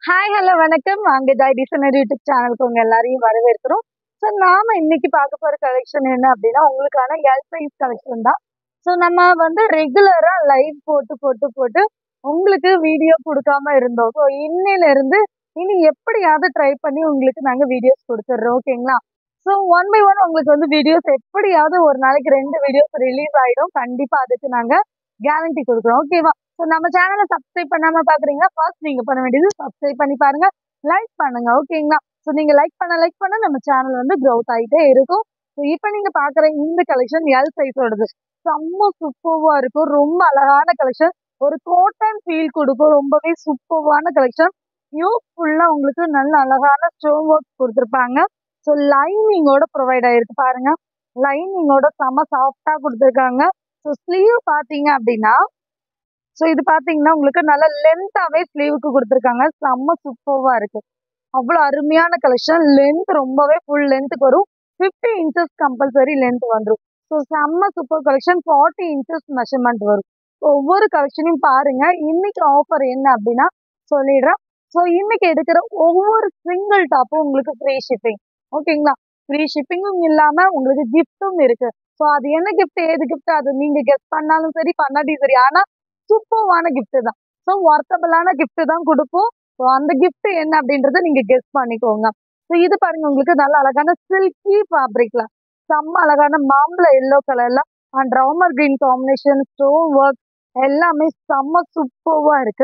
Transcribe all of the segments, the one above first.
hi hello வணக்கம் வாங்க Joy designer YouTube சேனலுக்கு உங்க எல்லாரையும் வரவேற்கிறோம் ஸோ நாம இன்னைக்கு பார்க்க போற கலெக்ஷன் என்ன அப்படின்னா உங்களுக்கான எல் சைஸ் கலெக்ஷன் தான் ஸோ நம்ம வந்து ரெகுலரா லைவ் போட்டு போட்டு போட்டு உங்களுக்கு வீடியோ கொடுக்காம இருந்தோம் ஸோ இன்னையில இருந்து இனி எப்படியாவது ட்ரை பண்ணி உங்களுக்கு நாங்க வீடியோஸ் கொடுத்துட்றோம் ஓகேங்களா ஸோ ஒன் பை ஒன் உங்களுக்கு வந்து வீடியோஸ் எப்படியாவது ஒரு நாளைக்கு ரெண்டு வீடியோஸ் ரிலீஸ் ஆயிடும் கண்டிப்பா அதுக்கு நாங்க கேரண்டி கொடுக்குறோம் ஓகேவா ஸோ நம்ம சேனலை சப்ஸ்கிரைப் பண்ணாம பாக்குறீங்கன்னா ஃபர்ஸ்ட் நீங்க பண்ண வேண்டியது சப்ஸ்கிரைப் பண்ணி பாருங்க லைக் பண்ணுங்க ஓகேங்களா ஸோ நீங்க லைக் பண்ண லைக் பண்ண நம்ம சேனல் வந்து க்ரோத் ஆயிட்டே இருக்கும் ஸோ இப்போ நீங்க பாக்குற இந்த கலெக்ஷன் எல் சைஸோடது செம்ம சூப்பர்வா இருக்கும் ரொம்ப அழகான கலெக்ஷன் ஒரு கோட்டன் ஃபீல் கொடுக்கும் ரொம்பவே சூப்பர்வான கலெக்ஷன் நியூ ஃபுல்லா உங்களுக்கு நல்ல அழகான ஸ்டோன் ஒர்க் கொடுத்துருப்பாங்க ஸோ லைனிங்கோட ப்ரொவைட் ஆயிருக்கு பாருங்க லைனிங்கோட செம்ம சாஃப்டா கொடுத்துருக்காங்க ஸோ ஸ்லீவ் பாத்தீங்க அப்படின்னா ஸோ இது பாத்தீங்கன்னா உங்களுக்கு நல்ல லென்த்தாவே ஸ்லீவுக்கு கொடுத்துருக்காங்க செம்ம சூப்பர்வா இருக்கு அவ்வளோ அருமையான கலெக்ஷன் லென்த் ரொம்பவே ஃபுல் லென்த்துக்கு வரும் ஃபிஃப்டி இன்ச்சஸ் கம்பல்சரி லென்த் வந்துடும் ஸோ செம்ம super collection forty inches measurement வரும் ஒவ்வொரு கலெக்ஷனையும் பாருங்க இன்னைக்கு ஆஃபர் என்ன அப்படின்னா சொல்லிடுறேன் ஸோ இன்னைக்கு எடுக்கிற ஒவ்வொரு சிங்கிள் டாப்பும் உங்களுக்கு ஃப்ரீ ஷிப்பிங் ஓகேங்களா ஃப்ரீ ஷிப்பிங்கும் இல்லாம உங்களுக்கு கிஃப்ட்டும் இருக்கு ஸோ அது என்ன கிஃப்ட் ஏது கிஃப்ட் அது நீங்க கெஸ்ட் பண்ணாலும் சரி பண்ணாட்டியும் சரி ஆனா சூப்பர்வான gift தான் ஸோ ஒர்த்தபிளான gift தான் கொடுப்போம் ஸோ அந்த gift என்ன அப்படின்றத நீங்க கெஸ் பண்ணிக்கோங்க ஸோ இது பாருங்க உங்களுக்கு நல்ல அழகான சில்கி ஃபேப்ரிக்ல செம்ம அழகான மாம்பழ எல்லோ கலர்ல and Ramar green combination stone work எல்லாமே செம்ம சூப்பர்வா இருக்கு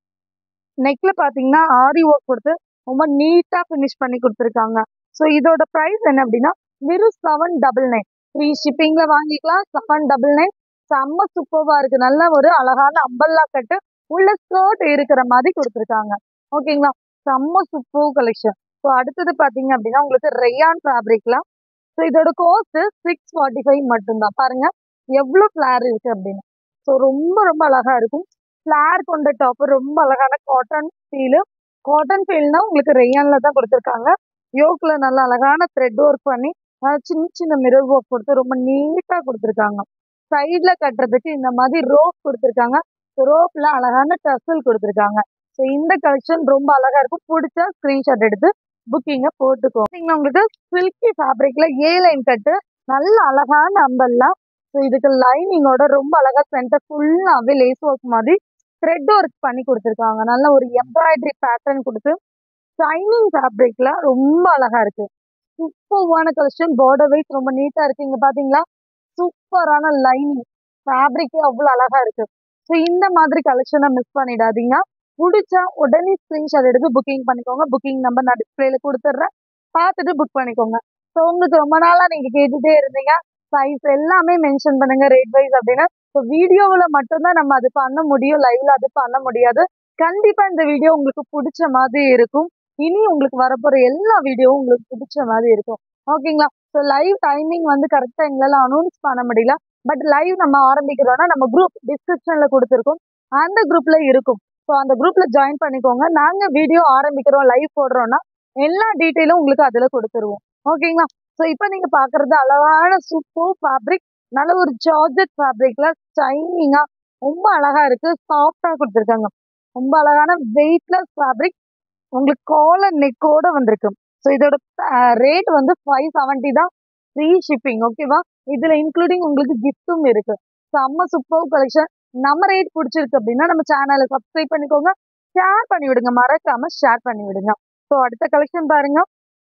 நெக்ல பாத்தீங்கன்னா ஆரி ஒர்க் கொடுத்து ரொம்ப நீட்டா ஃபினிஷ் பண்ணி கொடுத்துருக்காங்க ஸோ இதோட ப்ரைஸ் என்ன அப்படின்னா வெறும் செவன் டபுள் நைன் ஃப்ரீ ஷிப்பிங்ல வாங்கிக்கலாம் செவன் டபுள் நைன் செம்ம சூப்பர்வா இருக்கு நல்ல ஒரு அழகான அம்பல்லா கட்டு உள்ள ஸ்கர்ட் இருக்கிற மாதிரி கொடுத்துருக்காங்க ஓகேங்களா செம்ம சூப்பர் கலெக்ஷன் ஸோ அடுத்தது பாத்தீங்க அப்படின்னா உங்களுக்கு ரெயான் ஃபேப்ரிக்ல ஸோ இதோட காஸ்ட் சிக்ஸ் ஃபார்ட்டி ஃபைவ் மட்டும்தான் பாருங்க எவ்வளோ ஃபிளார் இருக்கு அப்படின்னு ஸோ ரொம்ப ரொம்ப அழகா இருக்கும் ஃபிளார் கொண்ட டாப் ரொம்ப அழகான காட்டன் ஃபீலு காட்டன் ஃபீல்னா உங்களுக்கு ரெயான்ல தான் கொடுத்துருக்காங்க யோக்ல நல்ல அழகான த்ரெட் ஒர்க் பண்ணி அஹ் சின்ன சின்ன மிரர் ஒர்க் கொடுத்து ரொம்ப நீட்டா கொடுத்துருக்காங்க சைட்ல கட்டுறதுக்கு இந்த மாதிரி ரோப் கொடுத்துருக்காங்க ரோப்ல அழகான டசல் கொடுத்துருக்காங்க ஸோ இந்த கலெக்ஷன் ரொம்ப அழகா இருக்கும் பிடிச்சா ஸ்கிரீன்ஷாட் எடுத்து புக்கிங்க போட்டுக்கோ பாத்தீங்கன்னா உங்களுக்கு சில்கி ஃபேப்ரிக்ல ஏ லைன் கட்டு நல்ல அழகான அம்பல்லாம் ஸோ இதுக்கு லைனிங்கோட ரொம்ப அழகா சென்டர் ஃபுல்லாவே லேஸ் ஒர்க் மாதிரி த்ரெட் ஒர்க் பண்ணி கொடுத்துருக்காங்க நல்ல ஒரு எம்ப்ராய்டரி பேட்டர்ன் கொடுத்து ஷைனிங் ஃபேப்ரிக்ல ரொம்ப அழகா இருக்கு சூப்பர்வான கலெக்ஷன் பார்டர் வைஸ் ரொம்ப நீட்டா இருக்கு இங்க பாத்தீங்களா சூப்பரான லைனிங் ஃபேப்ரிக்கே அவ்வளோ அழகா இருக்கு ஸோ இந்த மாதிரி கலெக்ஷனை மிஸ் பண்ணிடாதீங்க பிடிச்சா உடனே ஸ்கிரீன்ஷாட் எடுத்து புக்கிங் பண்ணிக்கோங்க புக்கிங் நம்பர் நான் டிஸ்பிளேல கொடுத்துட்றேன் பார்த்துட்டு புக் பண்ணிக்கோங்க ஸோ உங்களுக்கு ரொம்ப நாளா நீங்க கேட்டுட்டே இருந்தீங்க சைஸ் எல்லாமே மென்ஷன் பண்ணுங்க ரேட் வைஸ் அப்படின்னா ஸோ வீடியோவில் மட்டும்தான் நம்ம அது பண்ண முடியும் லைவ்ல அது பண்ண முடியாது கண்டிப்பா இந்த வீடியோ உங்களுக்கு பிடிச்ச மாதிரி இருக்கும் இனி உங்களுக்கு வரப்போற எல்லா வீடியோவும் உங்களுக்கு பிடிச்ச மாதிரி இருக்கும் ஓகேங்களா ஸோ லைவ் டைமிங் வந்து கரெக்டாக எங்களால் அனௌன்ஸ் பண்ண முடியல பட் லைவ் நம்ம ஆரம்பிக்கிறோம்னா நம்ம குரூப் டிஸ்கிரிப்ஷன்ல கொடுத்துருக்கோம் அந்த குரூப்ல இருக்கும் ஸோ அந்த குரூப்ல ஜாயின் பண்ணிக்கோங்க நாங்க வீடியோ ஆரம்பிக்கிறோம் லைவ் போடுறோம்னா எல்லா டீட்டெயிலும் உங்களுக்கு அதுல கொடுத்துருவோம் ஓகேங்களா ஸோ இப்போ நீங்க பாக்குறது அழகான சூப்பர் ஃபேப்ரிக் நல்ல ஒரு ஜார்ஜெட் ஃபேப்ரிக்ல ஷைனிங்கா ரொம்ப அழகா இருக்கு சாஃப்டா கொடுத்துருக்காங்க ரொம்ப அழகான வெயிட்லெஸ் ஃபேப்ரிக் உங்களுக்கு காலர் நெக்கோட வந்திருக்கு ஸோ இதோட ரேட் வந்து ஃபைவ் செவன்ட்டி தான் ஃப்ரீ ஷிப்பிங் ஓகேவா இதுல இன்க்ளூடிங் உங்களுக்கு கிஃப்ட்டும் இருக்கு செம்ம சூப்பர் கலெக்ஷன் நம்ம ரேட் பிடிச்சிருக்கு அப்படின்னா நம்ம சேனலை சப்ஸ்கிரைப் பண்ணிக்கோங்க ஷேர் பண்ணி விடுங்க மறக்காம ஷேர் பண்ணி விடுங்க ஸோ அடுத்த கலெக்ஷன் பாருங்க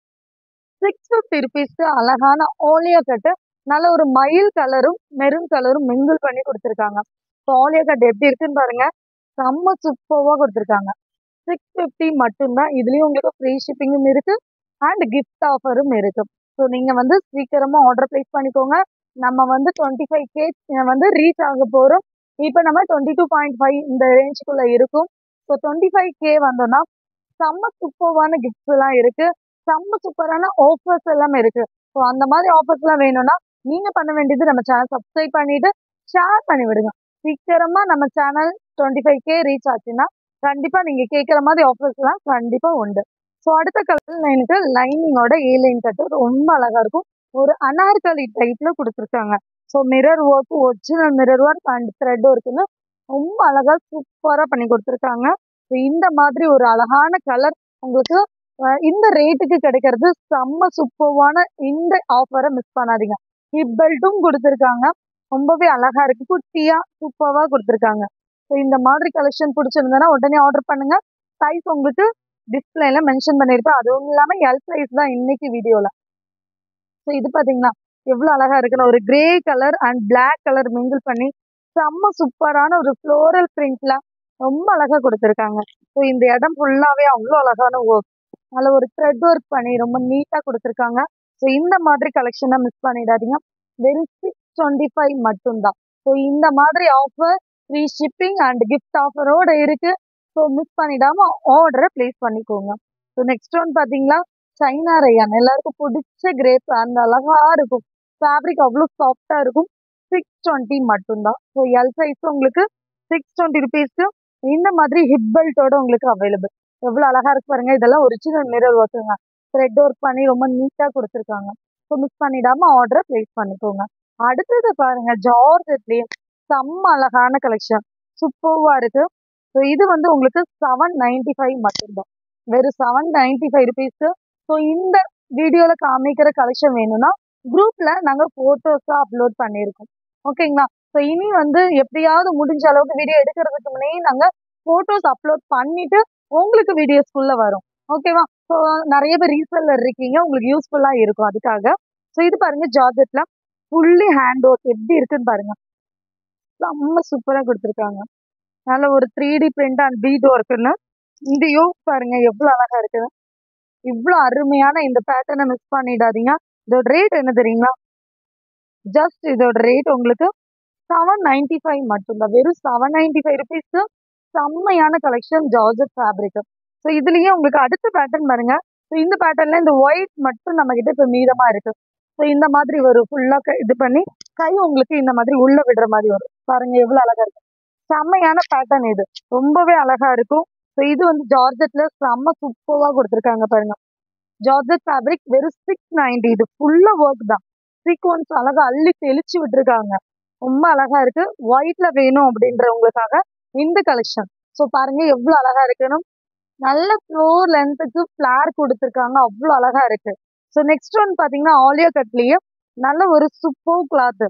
சிக்ஸ் ஃபிஃப்டி ருபீஸ்க்கு அழகான ஓலியோ கட்டு நல்ல ஒரு மயில் கலரும் மெரூன் கலரும் மிங்கிள் பண்ணி கொடுத்துருக்காங்க ஸோ ஓலியோ கட் எப்படி இருக்குன்னு பாருங்க செம்ம சூப்பர்வா கொடுத்துருக்காங்க சிக்ஸ் ஃபிஃப்டி மட்டும்தான் இதுலயும் உங்களுக்கு ஃப்ரீ ஷிப்பிங்கும் இருக்கு அண்ட் கிஃப்ட் ஆஃபரும் இருக்கு ஸோ நீங்க வந்து சீக்கிரமா ஆர்டர் பிளேஸ் பண்ணிக்கோங்க நம்ம வந்து டுவெண்ட்டி ஃபைவ் கே வந்து ரீச் ஆக போறோம் இப்போ நம்ம டுவெண்ட்டி டூ பாயிண்ட் ஃபைவ் இந்த ரேஞ்சுக்குள்ள இருக்கும் ஸோ டுவெண்ட்டி ஃபைவ் கே வந்தோம்னா செம்ம சூப்பர்வான கிஃப்ட்ஸ் எல்லாம் இருக்கு செம்ம சூப்பரான ஆஃபர்ஸ் எல்லாம் இருக்கு ஸோ அந்த மாதிரி ஆஃபர்ஸ் எல்லாம் வேணும்னா நீங்க பண்ண வேண்டியது நம்ம சேனல் சப்ஸ்கிரைப் பண்ணிட்டு ஷேர் பண்ணி விடுங்க சீக்கிரமா நம்ம channel twenty five K reach ஆச்சுன்னா கண்டிப்பா நீங்க கேட்குற மாதிரி ஆஃபர்ஸ் எல்லாம் கண்டிப்பா உண்டு ஸோ அடுத்த கலர் லைனுக்கு லைனிங்கோட ஏ லைன் கட்டு ரொம்ப அழகா இருக்கும் ஒரு அனார்கலி டைப்ல கொடுத்துருக்காங்க so mirror work original mirror work and thread ஒர்க்குன்னு ரொம்ப அழகா சூப்பரா பண்ணி கொடுத்துருக்காங்க So, இந்த மாதிரி ஒரு அழகான கலர் உங்களுக்கு அஹ், இந்த ரேட்டுக்கு கிடைக்கிறது செம்ம சூப்பர்வான இந்த ஆஃபரை மிஸ் பண்ணாதீங்க ஹிப் பெல்ட்டும் கொடுத்துருக்காங்க ரொம்பவே அழகா இருக்கு குட்டியா சூப்பர்வா கொடுத்துருக்காங்க ஸோ இந்த மாதிரி கலெக்ஷன் பிடிச்சிருந்தனா உடனே ஆர்டர் பண்ணுங்க சைஸ் உங்களுக்கு டிஸ்பிளேல மென்ஷன் பண்ணியிருப்பேன் அதுவும் இல்லாம எல் சைஸ் தான் இன்னைக்கு வீடியோல ஸோ இது பாத்தீங்கன்னா எவ்வளவு அழகா இருக்குன்னு ஒரு grey colour and black colour mingle பண்ணி செம்ம சூப்பரான ஒரு ஃப்ளோரல் பிரிண்ட்ல ரொம்ப அழகா கொடுத்துருக்காங்க ஸோ இந்த இடம் ஃபுல்லாவே அவ்வளோ அழகான ஒர்க் அதில் ஒரு த்ரெட் ஒர்க் பண்ணி ரொம்ப நீட்டா கொடுத்துருக்காங்க ஸோ இந்த மாதிரி கலெக்ஷனை மிஸ் பண்ணிடாதீங்க வெறும் சிக்ஸ் டுவெண்ட்டி ஃபைவ் மட்டும்தான் ஸோ இந்த மாதிரி offer free shipping and gift ஆஃபரோட இருக்கு ஸோ மிஸ் பண்ணிடாம ஆர்டரை பிளேஸ் பண்ணிக்கோங்க ஸோ நெக்ஸ்ட் ஒன் பாத்தீங்களா சைனா ரயான் எல்லாருக்கும் பிடிச்ச கிரேப் அந்த அழகா இருக்கும் ஃபேப்ரிக் அவ்வளோ சாஃப்டா இருக்கும் சிக்ஸ் டுவெண்ட்டி மட்டும்தான் ஸோ எல் சைஸ் உங்களுக்கு சிக்ஸ் டுவெண்ட்டி ருபீஸ்க்கு இந்த மாதிரி ஹிப் பெல்ட்டோட உங்களுக்கு அவைலபிள் எவ்வளோ அழகா இருக்கு பாருங்க இதெல்லாம் ஒரிஜினல் மிரர் ஒர்க்குங்க த்ரெட் ஒர்க் பண்ணி ரொம்ப நீட்டா கொடுத்துருக்காங்க ஸோ மிஸ் பண்ணிடாம ஆர்டரை பிளேஸ் பண்ணிக்கோங்க அடுத்தது பாருங்க ஜார்ஜெட்லயே செம்ம அழகான கலெக்ஷன் சூப்பர்வா இருக்கு ஸோ இது வந்து உங்களுக்கு செவன் நைன்டி ஃபைவ் மட்டும்தான் வெறும் செவன் நைன்டி ஃபைவ் ருபீஸ்க்கு ஸோ இந்த வீடியோல காமிக்கிற கலெக்ஷன் வேணும்னா குரூப்ல நாங்க போட்டோஸா அப்லோட் பண்ணியிருக்கோம் ஓகேங்களா ஸோ இனி வந்து எப்படியாவது முடிஞ்ச அளவுக்கு வீடியோ எடுக்கிறதுக்கு முன்னே நாங்க போட்டோஸ் அப்லோட் பண்ணிட்டு உங்களுக்கு வீடியோஸ்குள்ள வரும் ஓகேவா ஸோ நிறைய பேர் ரீசெல்லர் இருக்கீங்க உங்களுக்கு யூஸ்ஃபுல்லா இருக்கும் அதுக்காக ஸோ இது பாருங்க ஜார்ஜெட்ல ஃபுல்லி ஹேண்ட் ஒர்க் எப்படி இருக்குன்னு பாருங்க செம்ம சூப்பரா கொடுத்துருக்காங்க நல்ல ஒரு three D print and bead ஒர்க்குன்னு இந்த யோக் பாருங்க எவ்வளவு அழகா இருக்குது இவ்வளவு அருமையான இந்த பேட்டர்னை மிஸ் பண்ணிடாதீங்க இதோட ரேட் என்ன தெரியுங்களா ஜஸ்ட் இதோட ரேட் உங்களுக்கு செவன் நைன்டி ஃபைவ் மட்டும்தான் வெறும் செவன் நைன்டி ஃபைவ் ருபீஸ்க்கு செம்மையான கலெக்ஷன் ஜார்ஜட் ஃபேப்ரிக் ஸோ இதுலயே உங்களுக்கு அடுத்த பேட்டர்ன் பாருங்க ஸோ இந்த பேட்டர்ன்ல இந்த ஒயிட் மட்டும் நம்ம கிட்ட இப்போ மீதமா இருக்கு ஸோ இந்த மாதிரி ஒரு ஃபுல்லா இது பண்ணி கை உங்களுக்கு இந்த மாதிரி உள்ள விடுற மாதிரி வரும் பாருங்க எவ்வளவு அழகா இருக்கு செம்மையான பேட்டர்ன் இது ரொம்பவே அழகா இருக்கும் ஸோ இது வந்து ஜார்ஜெட்ல செம்ம சூப்பர்வா கொடுத்துருக்காங்க பாருங்க ஜார்ஜெட் ஃபேப்ரிக் வெறும் சிக்ஸ் நைன்டி இது ஃபுல்லா ஒர்க் தான் சீக்வன்ஸ் அழகா அள்ளி தெளிச்சு விட்டுருக்காங்க ரொம்ப அழகா இருக்கு ஒயிட்ல வேணும் அப்படின்றவங்களுக்காக இந்த கலெக்ஷன் ஸோ பாருங்க எவ்வளவு அழகா இருக்குன்னு நல்ல ஃப்ளோர் லென்த்துக்கு ஃபிளார் கொடுத்துருக்காங்க அவ்வளோ அழகா இருக்கு ஸோ நெக்ஸ்ட் ஒன் பாத்தீங்கன்னா ஆலியா கட்லயே நல்ல ஒரு சூப்பர் கிளாத்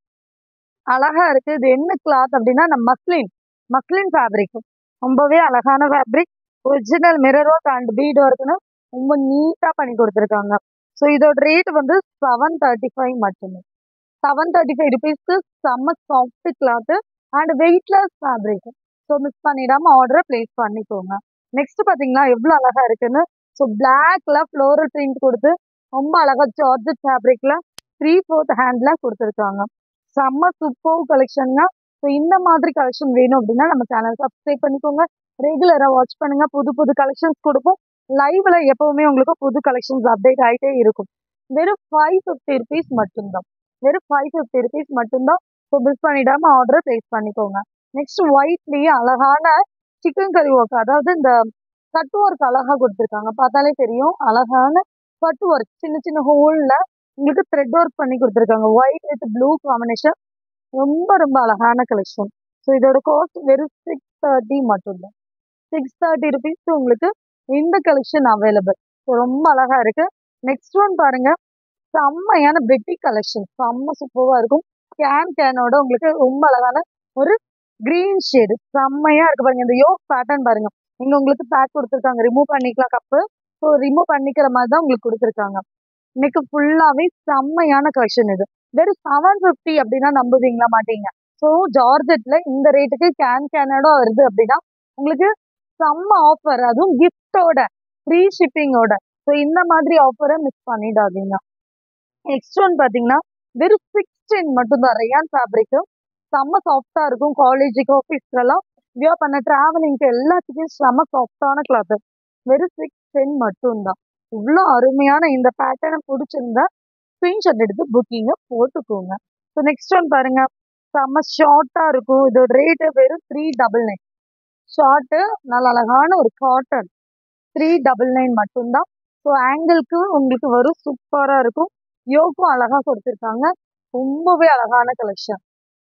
அழகா இருக்கு இது என்ன கிளாத் அப்படின்னா நம்ம மஸ்லின் மஸ்லின் ஃபேப்ரிக் ரொம்பவே அழகான fabric original mirror work and bead ஒர்க்னு ரொம்ப நீட்டா பண்ணி கொடுத்துருக்காங்க ஸோ இதோட ரேட் வந்து செவன் தேர்ட்டி ஃபைவ் மட்டுமே செவன் தேர்ட்டி ஃபைவ் ருபீஸ்க்கு செம்ம soft cloth and weightless fabric so miss பண்ணிடாம ஆர்டரை பிளேஸ் பண்ணிக்கோங்க நெக்ஸ்ட் பாத்தீங்களா எவ்வளவு அழகா இருக்குன்னு ஸோ பிளாக்ல ஃப்ளோரல் பிரிண்ட் கொடுத்து ரொம்ப அழகா ஜார்ஜட் ஃபேப்ரிக்ல த்ரீ ஃபோர்த் ஹேண்ட்ல கொடுத்துருக்காங்க செம்ம சூப்பர் கலெக்ஷன்னா ஸோ இந்த மாதிரி கலெக்ஷன் வேணும் அப்படின்னா நம்ம சேனல் சப்ஸ்கிரைப் பண்ணிக்கோங்க ரெகுலரா வாட்ச் பண்ணுங்க புது புது கலெக்ஷன்ஸ் கொடுப்போம் லைவ்ல எப்பவுமே உங்களுக்கு புது கலெக்ஷன்ஸ் அப்டேட் ஆயிட்டே இருக்கும் வெறும் ஃபைவ் ஃபிஃப்டி ருபீஸ் மட்டும்தான் வெறும் ஃபைவ் ஃபிஃப்டி ருபீஸ் மட்டும்தான் ஸோ மிஸ் பண்ணிடாம ஆர்டர் பிளேஸ் பண்ணிக்கோங்க நெக்ஸ்ட் ஒயிட்லயே அழகான சிக்கன் கறி ஒர்க் அதாவது இந்த கட் ஒர்க் அழகா கொடுத்துருக்காங்க பார்த்தாலே தெரியும் அழகான கட் ஒர்க் சின்ன சின்ன ஹோல்ல உங்களுக்கு த்ரெட் ஒர்க் பண்ணி கொடுத்துருக்காங்க ஒயிட் வித் ப்ளூ காம்பினேஷன் ரொம்ப ரொம்ப அழகான கலெக்ஷன் ஸோ இதோட காஸ்ட் வெறும் சிக்ஸ் தேர்ட்டி மட்டும்தான் சிக்ஸ் தேர்ட்டி ருபீஸ் உங்களுக்கு இந்த கலெக்ஷன் அவைலபிள் ஸோ ரொம்ப அழகா இருக்கு நெக்ஸ்ட் ஒன் பாருங்க செம்மையான பெட்டி கலெக்ஷன் செம்ம சூப்பராக இருக்கும் கேன் கேனோட உங்களுக்கு ரொம்ப அழகான ஒரு கிரீன் ஷேடு செம்மையா இருக்கு பாருங்க இந்த யோக் பேட்டர்ன் பாருங்க இங்க உங்களுக்கு பேக் கொடுத்துருக்காங்க ரிமூவ் பண்ணிக்கலாம் கப்பு ஸோ ரிமூவ் பண்ணிக்கிற மாதிரி தான் உங்களுக்கு கொடுத்துருக்காங்க இன்னைக்கு ஃபுல்லாவே செம்மையான கலெக்ஷன் இது வெறும் செவன் ஃபிஃப்டி அப்படின்னா நம்புவீங்களா மாட்டீங்க ஸோ ஜார்ஜெட்ல இந்த ரேட்டுக்கு கேன் கேனோட வருது அப்படின்னா உங்களுக்கு செம்ம ஆஃபர் அதுவும் கிஃப்டோட ஃப்ரீ ஷிப்பிங்கோட ஸோ இந்த மாதிரி ஆஃபரை மிஸ் பண்ணிடாதீங்க நெக்ஸ்ட் ஒன் பாத்தீங்கன்னா வெறும் சிக்ஸ்டீன் மட்டும்தான் ரயான் ஃபேப்ரிக் செம்ம சாஃப்டா இருக்கும் காலேஜுக்கு ஆஃபீஸ்க்கு எல்லாம் வியர் பண்ண டிராவலிங்க்கு எல்லாத்துக்கும் செம்ம சாஃப்டான கிளாத் வெறும் சிக்ஸ் டென் மட்டும்தான் இவ்வளோ அருமையான இந்த பேட்டர்னை பிடிச்சிருந்தா ஸ்க்ரீன்ஷாட் எடுத்து புக்கிங்க போட்டுக்கோங்க ஸோ நெக்ஸ்ட் ஒன் பாருங்க செம்ம ஷார்ட்டா இருக்கும் இதோட ரேட்டு வெறும் த்ரீ டபுள் நைன் ஷார்ட்டு நல்ல அழகான ஒரு காட்டன் த்ரீ டபுள் நைன் மட்டும்தான் ஸோ ஆங்கிள்க்கு உங்களுக்கு வரும் சூப்பரா இருக்கும் யோக்கும் அழகா கொடுத்துருக்காங்க ரொம்பவே அழகான கலெக்ஷன்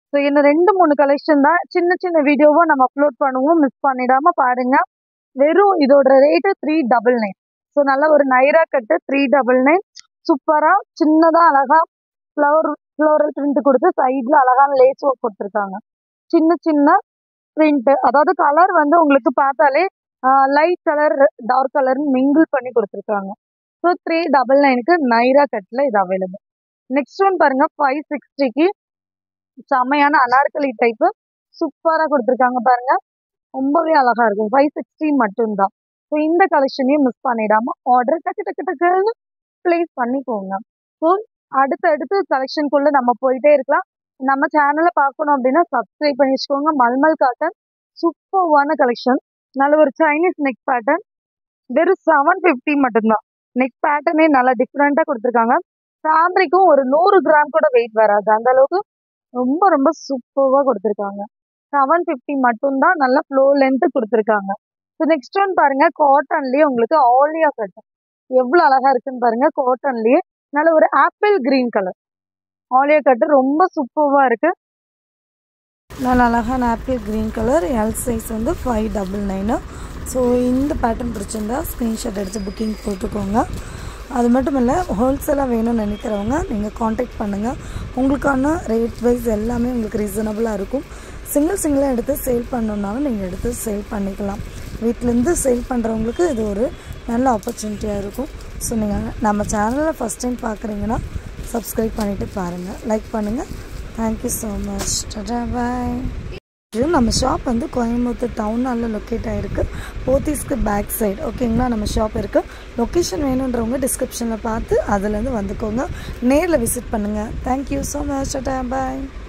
ஸோ இன்னும் ரெண்டு மூணு கலெக்ஷன் தான் சின்ன சின்ன வீடியோவா நம்ம அப்லோட் பண்ணுவோம் மிஸ் பண்ணிடாம பாருங்க வெறும் இதோட rate three double nine so நல்ல ஒரு Naira cut three double nine சூப்பரா சின்னதா அழகா ஃப்ளவர் ஃப்ளோரல் பிரிண்ட் கொடுத்து சைட்ல அழகான லேஸ் ஒர்க் கொடுத்துருக்காங்க சின்ன சின்ன பிரிண்ட் அதாவது கலர் வந்து உங்களுக்கு பார்த்தாலே light colour dark colour mingle பண்ணி கொடுத்துருக்காங்க ஸோ த்ரீ டபுள் நைனுக்கு நைரா கட்டில் இது அவைலபிள் நெக்ஸ்ட் ஒன் பாருங்க ஃபைவ் சிக்ஸ்டிக்கு செம்மையான அனார்கலி டைப்பு சூப்பராக கொடுத்துருக்காங்க பாருங்க ரொம்பவே அழகா இருக்கும் ஃபைவ் சிக்ஸ்டி மட்டும்தான் ஸோ இந்த கலெக்ஷனையும் மிஸ் பண்ணிடாம ஆர்டர் டக்கு டக்கு டக்குன்னு ப்ளேஸ் பண்ணிக்கோங்க ஸோ அடுத்தடுத்து கலெக்ஷனுக்குள்ள நம்ம போயிட்டே இருக்கலாம் நம்ம சேனலை பார்க்கணும் அப்படின்னா சப்ஸ்கிரைப் பண்ணி வச்சுக்கோங்க மல்மல் காட்டன் சூப்பர்வான கலெக்ஷன் நல்ல ஒரு சைனீஸ் நெக் பேட்டர்ன் வெறும் செவன் ஃபிஃப்டி மட்டும்தான் நெக் பேட்டர்னே நல்லா டிஃப்ரெண்ட்டாக கொடுத்துருக்காங்க ஃபேப்ரிக்கும் ஒரு நூறு கிராம் கூட வெயிட் வராது அந்த அளவுக்கு ரொம்ப ரொம்ப சூப்பராக கொடுத்துருக்காங்க செவன் ஃபிஃப்டி மட்டும்தான் நல்ல ஃப்ளோ லென்த்து கொடுத்துருக்காங்க ஸோ நெக்ஸ்ட் ஒன் பாருங்க காட்டன்லேயே உங்களுக்கு ஆலியா கட் எவ்வளோ அழகா இருக்குன்னு பாருங்க காட்டன்லேயே நல்ல ஒரு apple green colour Alia cut ரொம்ப சூப்பராக இருக்கு நல்ல அழகான apple green colour L size வந்து ஃபைவ் டபுள் நைனு ஸோ இந்த பேட்டர்ன் பிடிச்சிருந்தா ஸ்க்ரீன்ஷாட் எடுத்து புக்கிங் போட்டுக்கோங்க அது மட்டும் இல்லை ஹோல்சேலாக வேணும்னு நினைக்கிறவங்க நீங்கள் காண்டாக்ட் பண்ணுங்கள் உங்களுக்கான ரேட் வைஸ் எல்லாமே உங்களுக்கு ரீசனபிளாக இருக்கும் சிங்கிள் சிங்கிளாக எடுத்து சேல் பண்ணணுன்னாலும் நீங்கள் எடுத்து சேல் பண்ணிக்கலாம் வீட்டிலேருந்து சேல் பண்ணுறவங்களுக்கு இது ஒரு நல்ல ஆப்பர்ச்சுனிட்டியாக இருக்கும் ஸோ நீங்கள் நம்ம சேனலில் ஃபஸ்ட் டைம் பார்க்குறீங்கன்னா சப்ஸ்கிரைப் பண்ணிவிட்டு பாருங்கள் லைக் பண்ணுங்கள் தேங்க்யூ ஸோ மச் டடா பாய் இது நம்ம ஷாப் வந்து கோயம்புத்தூர் டவுனால லொக்கேட் ஆகிருக்கு போத்தீஸ்க்கு பேக் சைடு ஓகேங்களா நம்ம ஷாப் இருக்குது லொக்கேஷன் வேணுன்றவங்க டிஸ்கிரிப்ஷனில் பார்த்து அதுலேருந்து வந்துக்கோங்க நேரில் விசிட் பண்ணுங்கள் தேங்க்யூ ஸோ மச் டடா பாய்